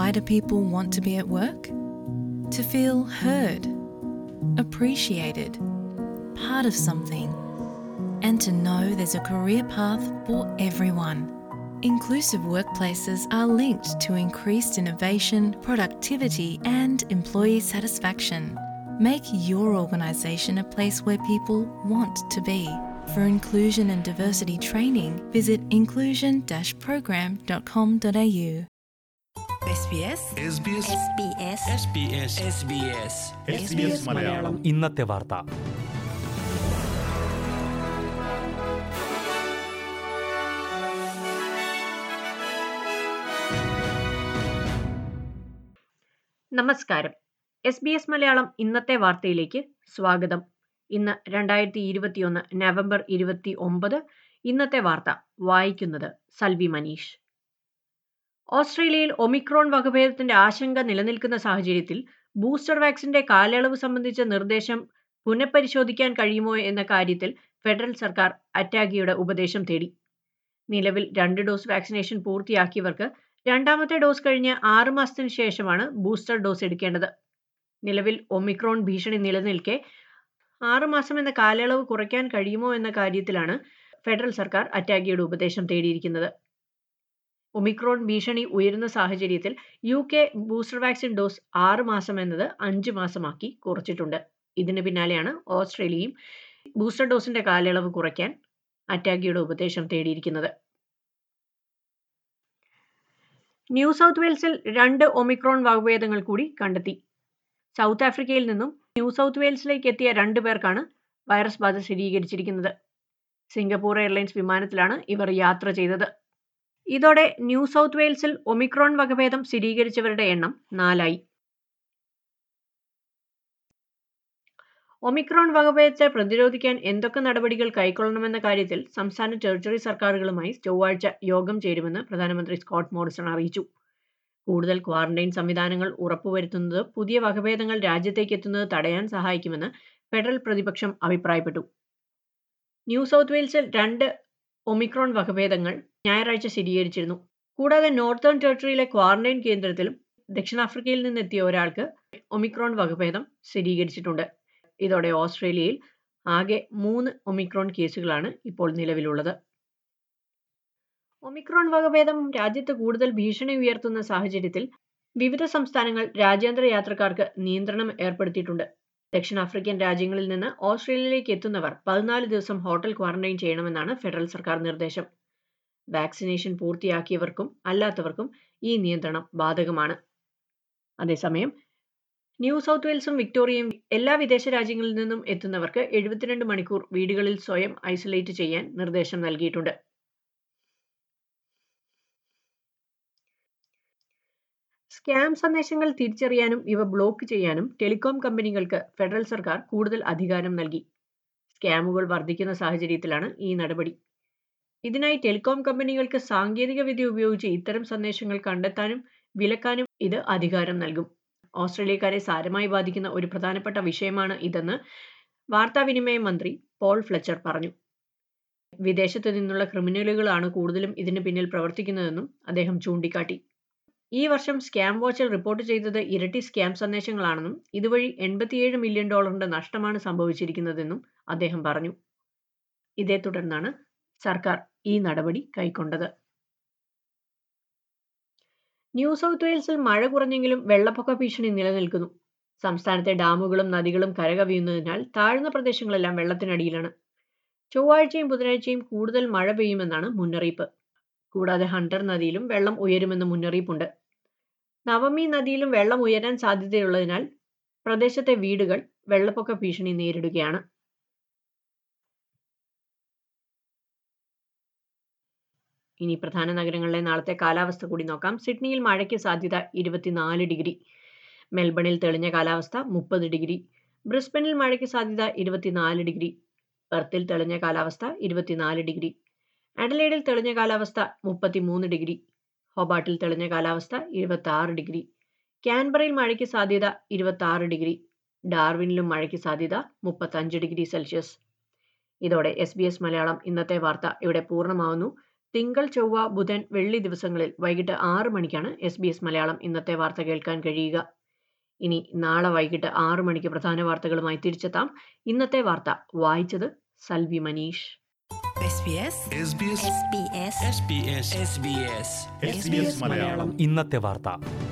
Why do people want to be at work? To feel heard, appreciated, part of something, and to know there's a career path for everyone. Inclusive workplaces are linked to increased innovation, productivity, and employee satisfaction. Make your organisation a place where people want to be. For inclusion and diversity training, visit inclusion program.com.au. SBS SBS SBS SBS SBS Malayalam ഇന്നത്തെ വാർത്ത നമസ്കാരം S B S Malayalam ഇന്നത്തെ വാർത്തയിലേക്ക് സ്വാഗതം ഇന്ന് രണ്ടായിരത്തി ഇരുപത്തിയൊന്ന് November ഇരുപത്തി ഒമ്പത് ഇന്നത്തെ വാർത്ത വായിക്കുന്നത് സൽവി മനീഷ് ഓസ്ട്രേലിയയിൽ ഒമിക്രോൺ വകഭേദത്തിന്റെ ആശങ്ക നിലനിൽക്കുന്ന സാഹചര്യത്തിൽ ബൂസ്റ്റർ വാക്സിന്റെ കാലയളവ് സംബന്ധിച്ച നിർദ്ദേശം പുനഃപരിശോധിക്കാൻ കഴിയുമോ എന്ന കാര്യത്തിൽ ഫെഡറൽ സർക്കാർ അറ്റാഗിയുടെ ഉപദേശം തേടി നിലവിൽ രണ്ട് ഡോസ് വാക്സിനേഷൻ പൂർത്തിയാക്കിയവർക്ക് രണ്ടാമത്തെ ഡോസ് കഴിഞ്ഞ് ആറ് മാസത്തിന് ശേഷമാണ് ബൂസ്റ്റർ ഡോസ് എടുക്കേണ്ടത് നിലവിൽ ഒമിക്രോൺ ഭീഷണി നിലനിൽക്കെ ആറ് മാസം എന്ന കാലയളവ് കുറയ്ക്കാൻ കഴിയുമോ എന്ന കാര്യത്തിലാണ് ഫെഡറൽ സർക്കാർ അറ്റാഗിയുടെ ഉപദേശം തേടിയിരിക്കുന്നത് ഒമിക്രോൺ ഭീഷണി ഉയരുന്ന സാഹചര്യത്തിൽ U K booster vaccine dose ആറ് മാസം എന്നത് അഞ്ച് മാസമാക്കി കുറച്ചിട്ടുണ്ട് ഇതിന് പിന്നാലെയാണ് ഓസ്ട്രേലിയയും ബൂസ്റ്റർ ഡോസിന്റെ കാലയളവ് കുറയ്ക്കാൻ അറ്റാഗിയുടെ ഉപദേശം തേടിയിരിക്കുന്നത് ന്യൂ സൗത്ത് വെയിൽസിൽ രണ്ട് ഒമിക്രോൺ വകഭേദങ്ങൾ കൂടി കണ്ടെത്തി സൗത്ത് ആഫ്രിക്കയിൽ നിന്നും ന്യൂ സൗത്ത് വെയിൽസിലേക്ക് എത്തിയ രണ്ടു പേർക്കാണ് വൈറസ് ബാധ സ്ഥിരീകരിച്ചിരിക്കുന്നത് സിംഗപ്പൂർ എയർലൈൻസ് വിമാനത്തിലാണ് ഇവർ യാത്ര ചെയ്തത് ഇതോടെ ന്യൂ സൗത്ത് വെയിൽസിൽ ഒമിക്രോൺ വകഭേദം സ്ഥിരീകരിച്ചവരുടെ എണ്ണം നാലായി ഒമിക്രോൺ വകഭേദത്തെ പ്രതിരോധിക്കാൻ എന്തൊക്കെ നടപടികൾ കൈക്കൊള്ളണമെന്ന കാര്യത്തിൽ സംസ്ഥാന ടെറിട്ടറി സർക്കാരുകളുമായി ചൊവ്വാഴ്ച യോഗം ചേരുമെന്ന് പ്രധാനമന്ത്രി സ്കോട്ട് മോറിസൺ അറിയിച്ചു കൂടുതൽ ക്വാറന്റൈൻ സംവിധാനങ്ങൾ ഉറപ്പുവരുത്തുന്നത് പുതിയ വകഭേദങ്ങൾ രാജ്യത്തേക്ക് എത്തുന്നത് തടയാൻ സഹായിക്കുമെന്ന് ഫെഡറൽ പ്രതിപക്ഷം അഭിപ്രായപ്പെട്ടു ന്യൂ സൗത്ത് വെയിൽസിൽ രണ്ട് ഒമിക്രോൺ വകഭേദങ്ങൾ ഞായറാഴ്ച സ്ഥിരീകരിച്ചിരുന്നു കൂടാതെ നോർത്തേൺ ടെറിട്ടറിയിലെ ക്വാറന്റൈൻ കേന്ദ്രത്തിലും ദക്ഷിണാഫ്രിക്കയിൽ നിന്നെത്തിയ ഒരാൾക്ക് ഒമിക്രോൺ വകഭേദം സ്ഥിരീകരിച്ചിട്ടുണ്ട് ഇതോടെ ഓസ്ട്രേലിയയിൽ ആകെ മൂന്ന് ഒമിക്രോൺ കേസുകളാണ് ഇപ്പോൾ നിലവിലുള്ളത് ഒമിക്രോൺ വകഭേദം രാജ്യത്ത് കൂടുതൽ ഭീഷണി ഉയർത്തുന്ന സാഹചര്യത്തിൽ വിവിധ സംസ്ഥാനങ്ങൾ രാജ്യാന്തര യാത്രക്കാർക്ക് നിയന്ത്രണം ഏർപ്പെടുത്തിയിട്ടുണ്ട് ദക്ഷിണാഫ്രിക്കൻ രാജ്യങ്ങളിൽ നിന്ന് ഓസ്ട്രേലിയയിലേക്ക് എത്തുന്നവർ പതിനാല് ദിവസം ഹോട്ടൽ ക്വാറന്റൈൻ ചെയ്യണമെന്നാണ് ഫെഡറൽ സർക്കാർ നിർദ്ദേശം വാക്സിനേഷൻ പൂർത്തിയാക്കിയവർക്കും അല്ലാത്തവർക്കും ഈ നിയന്ത്രണം ബാധകമാണ് അതേസമയം ന്യൂ സൗത്ത് വെയിൽസും വിക്ടോറിയയും എല്ലാ വിദേശ രാജ്യങ്ങളിൽ നിന്നും എത്തുന്നവർക്ക് എഴുപത്തിരണ്ട് മണിക്കൂർ വീടുകളിൽ സ്വയം ഐസൊലേറ്റ് ചെയ്യാൻ നിർദ്ദേശം നൽകിയിട്ടുണ്ട് സ്കാം സന്ദേശങ്ങൾ തിരിച്ചറിയാനും ഇവ ബ്ലോക്ക് ചെയ്യാനും ടെലികോം കമ്പനികൾക്ക് ഫെഡറൽ സർക്കാർ കൂടുതൽ അധികാരം നൽകി സ്കാമുകൾ വർദ്ധിക്കുന്ന സാഹചര്യത്തിലാണ് ഈ നടപടി ഇതിനായി ടെലികോം കമ്പനികൾക്ക് സാങ്കേതിക വിദ്യ ഉപയോഗിച്ച് ഇത്തരം സന്ദേശങ്ങൾ കണ്ടെത്താനും വിലക്കാനും ഇത് അധികാരം നൽകും ഓസ്ട്രേലിയക്കാരെ സാരമായി ബാധിക്കുന്ന ഒരു പ്രധാനപ്പെട്ട വിഷയമാണ് ഇതെന്ന് വാർത്താവിനിമയ മന്ത്രി പോൾ ഫ്ലെച്ചർ പറഞ്ഞു വിദേശത്ത് നിന്നുള്ള ക്രിമിനലുകളാണ് കൂടുതലും ഇതിന് പിന്നിൽ പ്രവർത്തിക്കുന്നതെന്നും അദ്ദേഹം ചൂണ്ടിക്കാട്ടി ഈ വർഷം സ്കാം വാച്ചിൽ റിപ്പോർട്ട് ചെയ്തത് ഇരട്ടി സ്കാം സന്ദേശങ്ങളാണെന്നും ഇതുവഴി എൺപത്തിയേഴ് മില്യൺ ഡോളറിന്റെ നഷ്ടമാണ് സംഭവിച്ചിരിക്കുന്നതെന്നും അദ്ദേഹം പറഞ്ഞു ഇതേ തുടർന്നാണ് സർക്കാർ ഈ നടപടി കൈക്കൊണ്ടത് ന്യൂ സൗത്ത് വെയിൽസിൽ മഴ കുറഞ്ഞെങ്കിലും വെള്ളപ്പൊക്ക ഭീഷണി നിലനിൽക്കുന്നു സംസ്ഥാനത്തെ ഡാമുകളും നദികളും കരകവിയുന്നതിനാൽ താഴ്ന്ന പ്രദേശങ്ങളെല്ലാം വെള്ളത്തിനടിയിലാണ് ചൊവ്വാഴ്ചയും ബുധനാഴ്ചയും കൂടുതൽ മഴ പെയ്യുമെന്നാണ് മുന്നറിയിപ്പ് കൂടാതെ ഹണ്ടർ നദിയിലും വെള്ളം ഉയരുമെന്ന് മുന്നറിയിപ്പുണ്ട് നവമി നദിയിലും വെള്ളം ഉയരാൻ സാധ്യതയുള്ളതിനാൽ പ്രദേശത്തെ വീടുകൾ വെള്ളപ്പൊക്ക ഭീഷണി നേരിടുകയാണ് ഇനി പ്രധാന നഗരങ്ങളിലെ നാളത്തെ കാലാവസ്ഥ കൂടി നോക്കാം സിഡ്നിയിൽ മഴയ്ക്ക് സാധ്യത ഇരുപത്തിനാല് ഡിഗ്രി മെൽബണിൽ തെളിഞ്ഞ കാലാവസ്ഥ മുപ്പത് ഡിഗ്രി ബ്രിസ്ബനിൽ മഴയ്ക്ക് സാധ്യത ഇരുപത്തിനാല് ഡിഗ്രി പെർത്തിൽ തെളിഞ്ഞ കാലാവസ്ഥ ഇരുപത്തിനാല് ഡിഗ്രി അഡലേഡിൽ തെളിഞ്ഞ കാലാവസ്ഥ മുപ്പത്തിമൂന്ന് ഡിഗ്രി ഹൊബാട്ടിൽ തെളിഞ്ഞ കാലാവസ്ഥ ഇരുപത്തി ആറ് ഡിഗ്രി ക്യാൻബറയിൽ മഴയ്ക്ക് സാധ്യത ഇരുപത്തി ആറ് ഡിഗ്രി ഡാർവിനിലും മഴയ്ക്ക് സാധ്യത മുപ്പത്തഞ്ച് ഡിഗ്രി സെൽഷ്യസ് ഇതോടെ എസ് ബി എസ് മലയാളം ഇന്നത്തെ വാർത്ത ഇവിടെ പൂർണ്ണമാവുന്നു തിങ്കൾ ചൊവ്വ ബുധൻ വെള്ളി ദിവസങ്ങളിൽ വൈകിട്ട് ആറ് മണിക്കാണ് എസ് ബി എസ് മലയാളം ഇന്നത്തെ വാർത്ത കേൾക്കാൻ കഴിയുക ഇനി നാളെ വൈകിട്ട് ആറ് മണിക്ക് പ്രധാന വാർത്തകളുമായി തിരിച്ചെത്താം ഇന്നത്തെ വാർത്ത വായിച്ചത് Salvi Manish SBS SBS SBS SBS SBS Malayalam ഇന്നത്തെ വാർത്ത